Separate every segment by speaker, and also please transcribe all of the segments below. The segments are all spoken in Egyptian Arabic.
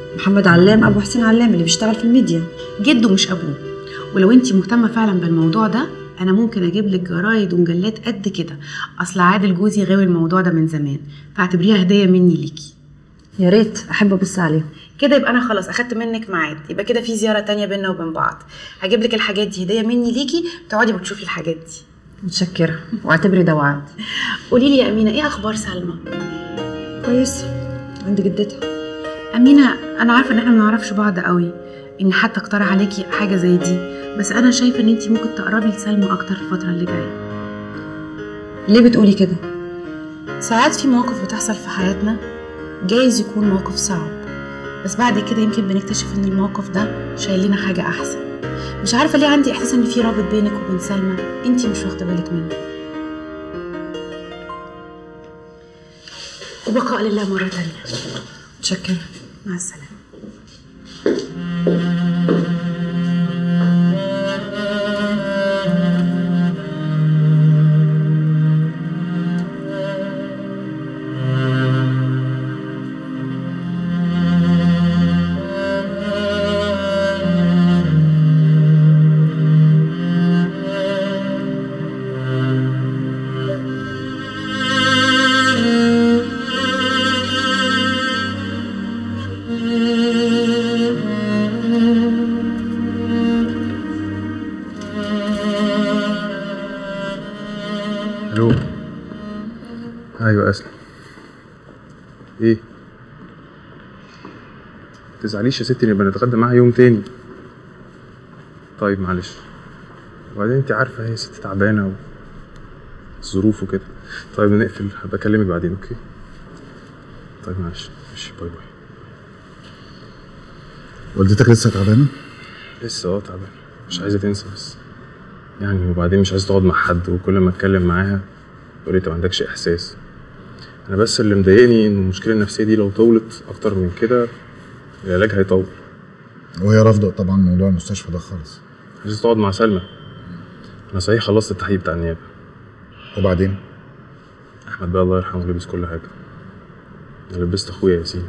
Speaker 1: محمد علام ابو حسين علام اللي بيشتغل في الميديا
Speaker 2: جده مش ابوه ولو انت مهتمه فعلا بالموضوع ده انا ممكن اجيب لك جرايد ومجلات قد كده اصل عادل جوزي غاوي الموضوع ده من زمان فاعتبريها هديه مني ليكي
Speaker 1: يا ريت احب ابص عليه
Speaker 2: كده يبقى انا خلاص اخدت منك ميعاد يبقى كده في زياره تانية بينا وبين بعض هجيب لك الحاجات دي هديه مني ليكي تقعدي وتشوفي الحاجات دي
Speaker 1: متشكره واعتبري ده وعد
Speaker 2: قولي لي يا امينه ايه اخبار سلمى
Speaker 1: كويس عند جدتها
Speaker 2: امينه انا عارفه ان احنا ما نعرفش بعض قوي ان حتى اقترح عليكي حاجه زي دي بس انا شايفه ان انت ممكن تقربي لسلمى اكتر الفتره اللي جايه
Speaker 1: ليه بتقولي كده
Speaker 2: ساعات في مواقف بتحصل في حياتنا جايز يكون موقف صعب بس بعد كده يمكن بنكتشف ان الموقف ده شايل لنا حاجه احسن مش عارفه ليه عندي احساس ان في رابط بينك وبين سلمى انت مش واخده بالك منه وبقاء لله مره تانية
Speaker 1: متشكره
Speaker 2: مع السلامه
Speaker 3: الو ايوه اسلم ايه تزعليش يا ستي نبقى نتغدى معاها يوم تاني طيب معلش وبعدين انت عارفه هي ست تعبانه و... الظروف وكده طيب نقفل هبقى اكلمك بعدين اوكي طيب معلش ماشي باي باي
Speaker 4: والدتك لسه تعبانه
Speaker 3: لسه اه تعبان مش عايزه تنسى بس يعني وبعدين مش عايزه تقعد مع حد وكل ما اتكلم معاها تقول لي انت ما عندكش احساس انا بس اللي مضايقني ان المشكله النفسيه دي لو طولت اكتر من كده العلاج هيطول
Speaker 4: وهي رافضه طبعا موضوع المستشفى ده خالص
Speaker 3: عايزه تقعد مع سلمى انا صحيح خلصت التحقيق بتاع النيابه
Speaker 4: وبعدين
Speaker 3: احمد بقى الله يرحمه لبس كل حاجه انا لبست اخويا ياسين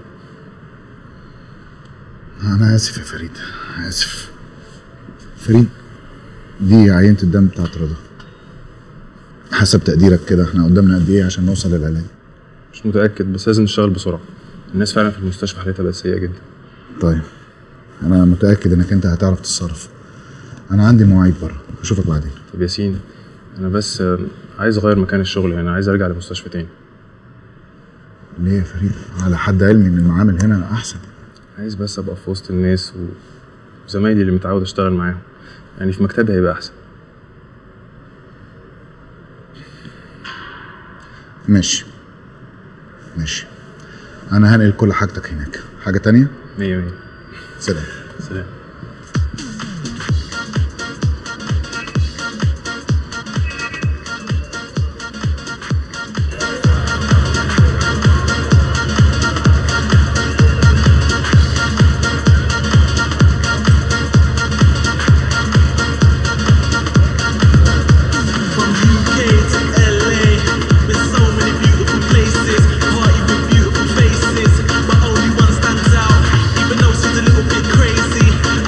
Speaker 4: انا اسف يا فريد اسف فريد دي عينة الدم بتاعت رضا حسب تقديرك كده احنا قدامنا قد ايه عشان نوصل للعلاج
Speaker 3: مش متاكد بس لازم نشتغل بسرعه الناس فعلا في المستشفى حالتها بقت سيئه جدا
Speaker 4: طيب انا متاكد انك انت هتعرف تتصرف انا عندي مواعيد بره اشوفك بعدين
Speaker 3: طب ياسين انا بس آه، عايز اغير مكان الشغل يعني عايز ارجع لمستشفى تاني
Speaker 4: ليه يا فريد على حد علمي ان المعامل هنا احسن
Speaker 3: عايز بس ابقى في وسط الناس و- وزمايلي اللي متعود اشتغل معاهم يعني في مكتبي هيبقى احسن
Speaker 4: ماشي ماشي انا هنقل كل حاجتك هناك حاجه تانية
Speaker 3: مية مية
Speaker 4: سلام
Speaker 3: سلام
Speaker 5: From UK to LA, with so many beautiful places, party with beautiful faces, but only one stands out, even though she's a little bit crazy.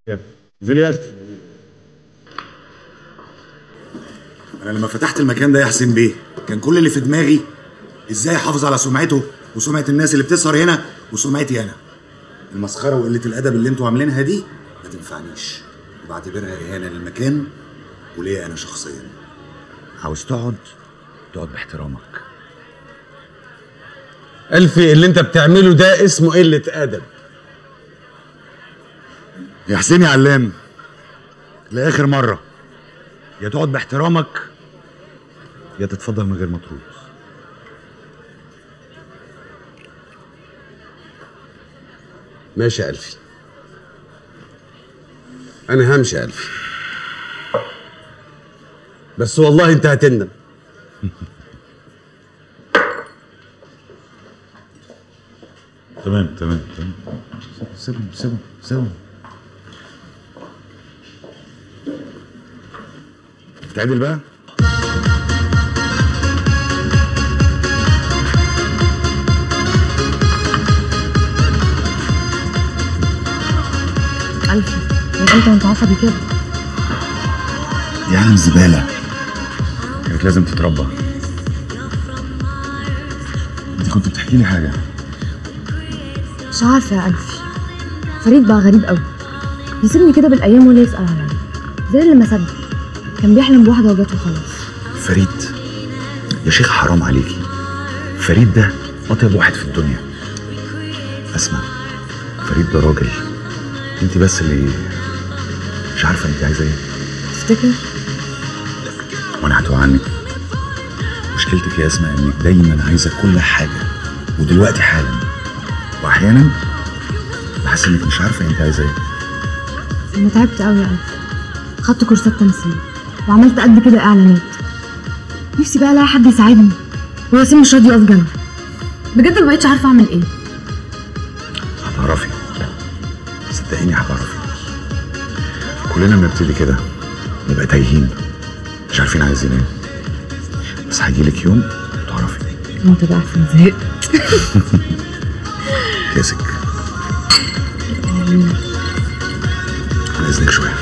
Speaker 3: جوليات
Speaker 6: انا لما فتحت المكان ده يا حسين بيه كان كل اللي في دماغي ازاي احافظ على سمعته وسمعه الناس اللي بتسهر هنا وسمعتي انا المسخره وقله الادب اللي انتوا عاملينها دي ما تنفعنيش وبعتبرها اهانه للمكان وليا انا شخصيا
Speaker 7: عاوز تقعد تقعد باحترامك
Speaker 8: ألفي اللي أنت بتعمله ده اسمه قلة أدب
Speaker 6: يا حسين يا علام لاخر مره يا تقعد باحترامك يا تتفضل من غير ما ترد
Speaker 8: ماشي يا ألفي أنا همشي يا ألفي بس والله أنت هتندم
Speaker 6: تمام تمام تمام سيبهم سيبهم سيبهم تعدل بقى
Speaker 1: ألفي من امتى وانت عصبي كده؟
Speaker 6: دي عالم زباله كانت لازم تتربى انت كنت بتحكي لي حاجه
Speaker 1: مش عارفة يا ألفي فريد بقى غريب قوي يسيبني كده بالأيام ولا يسأل عليا زي اللي ما صدق كان بيحلم بواحدة وجات وخلاص
Speaker 7: فريد يا شيخ حرام عليكي فريد ده اطيب واحد في الدنيا اسمع فريد ده راجل انت بس اللي مش عارفه انت عايزه ايه
Speaker 1: تفتكر؟
Speaker 7: وانا هتوه عنك مشكلتك يا اسماء انك دايما عايزه كل حاجه ودلوقتي حالا واحيانا بحس انك مش عارفه انت عايزه ايه
Speaker 1: أنا تعبت قوي يا ألفي خدت كورسات تمثيل وعملت قد كده إعلانات نفسي بقى ألاقي حد يساعدني وياسين مش راضي يقف جنبي بجد ما بقتش عارفة أعمل إيه
Speaker 7: هتعرفي صدقيني هتعرفي كلنا بنبتدي كده نبقى تايهين مش عارفين عايزين ايه بس هيجيلك يوم تعرفي
Speaker 1: وأنت بقى عارفة زهقت
Speaker 7: كاسك على اذنك شويه